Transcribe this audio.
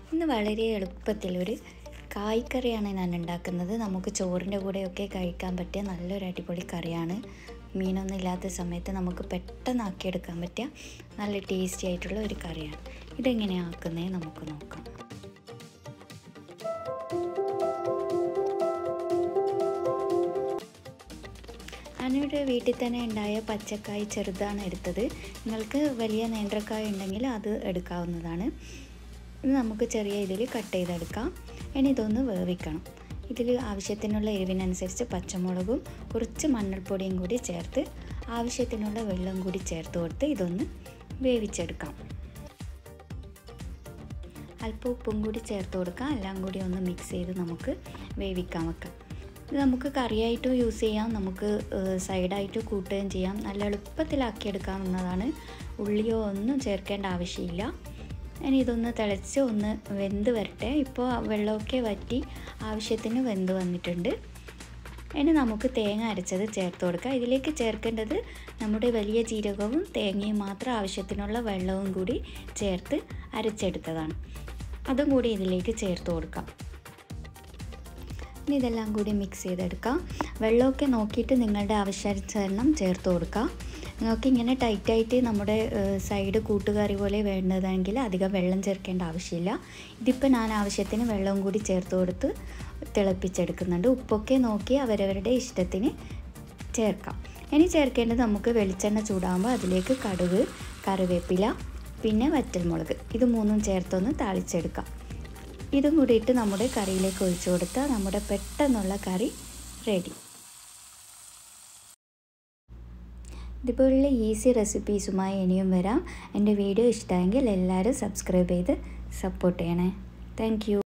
ഇന്ന് വളരെ എളുപ്പത്തിൽ ഒരു കായ്ക്കറിയാണ് ഞാൻ ഉണ്ടാക്കുന്നത് നമുക്ക് ചോറിൻ്റെ കൂടെയൊക്കെ കഴിക്കാൻ പറ്റിയ നല്ലൊരു അടിപൊളി കറിയാണ് മീനൊന്നും ഇല്ലാത്ത സമയത്ത് നമുക്ക് പെട്ടെന്ന് ആക്കിയെടുക്കാൻ പറ്റിയ നല്ല ടേസ്റ്റി ആയിട്ടുള്ള ഒരു കറിയാണ് ഇതെങ്ങനെയാണ് ആക്കുന്നത് നമുക്ക് നോക്കാം ഞാനിവിടെ വീട്ടിൽ തന്നെ ഉണ്ടായ പച്ചക്കായ് ചെറുതാണ് എടുത്തത് നിങ്ങൾക്ക് വലിയ നേന്ത്രക്കായ ഉണ്ടെങ്കിൽ അത് എടുക്കാവുന്നതാണ് ഇത് നമുക്ക് ചെറിയ ഇതിൽ കട്ട് ചെയ്തെടുക്കാം ഇനി ഇതൊന്ന് വേവിക്കണം ഇതിൽ ആവശ്യത്തിനുള്ള എരിവിനനുസരിച്ച് പച്ചമുളകും കുറച്ച് മഞ്ഞൾപ്പൊടിയും കൂടി ചേർത്ത് ആവശ്യത്തിനുള്ള വെള്ളം കൂടി ചേർത്ത് കൊടുത്ത് ഇതൊന്ന് വേവിച്ചെടുക്കാം അല്പം ഉപ്പും കൂടി ചേർത്ത് കൊടുക്കാം എല്ലാം കൂടി ഒന്ന് മിക്സ് ചെയ്ത് നമുക്ക് വേവിക്കാൻ വെക്കാം ഇത് നമുക്ക് കറിയായിട്ടും യൂസ് ചെയ്യാം നമുക്ക് സൈഡായിട്ട് കൂട്ടുകയും ചെയ്യാം നല്ല എളുപ്പത്തിലാക്കിയെടുക്കാവുന്നതാണ് ഉള്ളിയോ ഒന്നും ചേർക്കേണ്ട ആവശ്യമില്ല ഇനി ഇതൊന്ന് തിളച്ച് ഒന്ന് വെന്ത് വരട്ടെ ഇപ്പോൾ വെള്ളമൊക്കെ വറ്റി ആവശ്യത്തിന് വെന്ത് വന്നിട്ടുണ്ട് ഇനി നമുക്ക് തേങ്ങ അരച്ചത് ചേർത്ത് കൊടുക്കാം ഇതിലേക്ക് ചേർക്കേണ്ടത് നമ്മുടെ വലിയ ജീരകവും തേങ്ങയും മാത്രം ആവശ്യത്തിനുള്ള വെള്ളവും കൂടി ചേർത്ത് അരച്ചെടുത്തതാണ് അതും കൂടി ഇതിലേക്ക് ചേർത്ത് കൊടുക്കാം ഇനി ഇതെല്ലാം കൂടി മിക്സ് ചെയ്തെടുക്കാം വെള്ളമൊക്കെ നോക്കിയിട്ട് നിങ്ങളുടെ ആവശ്യാനുസരണം ചേർത്ത് കൊടുക്കാം നിങ്ങൾക്ക് ഇങ്ങനെ ടൈറ്റായിട്ട് നമ്മുടെ സൈഡ് കൂട്ടുകറി പോലെ വേണ്ടതെങ്കിൽ അധികം വെള്ളം ചേർക്കേണ്ട ആവശ്യമില്ല ഇതിപ്പോൾ ഞാൻ ആവശ്യത്തിന് വെള്ളവും കൂടി ചേർത്ത് കൊടുത്ത് തിളപ്പിച്ചെടുക്കുന്നുണ്ട് ഉപ്പൊക്കെ നോക്കി അവരവരുടെ ഇഷ്ടത്തിന് ചേർക്കാം ഇനി ചേർക്കേണ്ടത് നമുക്ക് വെളിച്ചെണ്ണ ചൂടാകുമ്പോൾ അതിലേക്ക് കടുക് കറിവേപ്പില പിന്നെ വറ്റൽമുളക് ഇത് മൂന്നും ചേർത്തൊന്ന് താളിച്ചെടുക്കാം ഇതും കൂടിയിട്ട് നമ്മുടെ കറിയിലേക്ക് ഒഴിച്ചു കൊടുത്താൽ നമ്മുടെ പെട്ടെന്നുള്ള കറി റെഡി ഇതുപോലുള്ള ഈസി റെസിപ്പീസുമായി ഇനിയും വരാം എൻ്റെ വീഡിയോ ഇഷ്ടമെങ്കിൽ എല്ലാവരും സബ്സ്ക്രൈബ് ചെയ്ത് സപ്പോർട്ട് ചെയ്യണേ താങ്ക്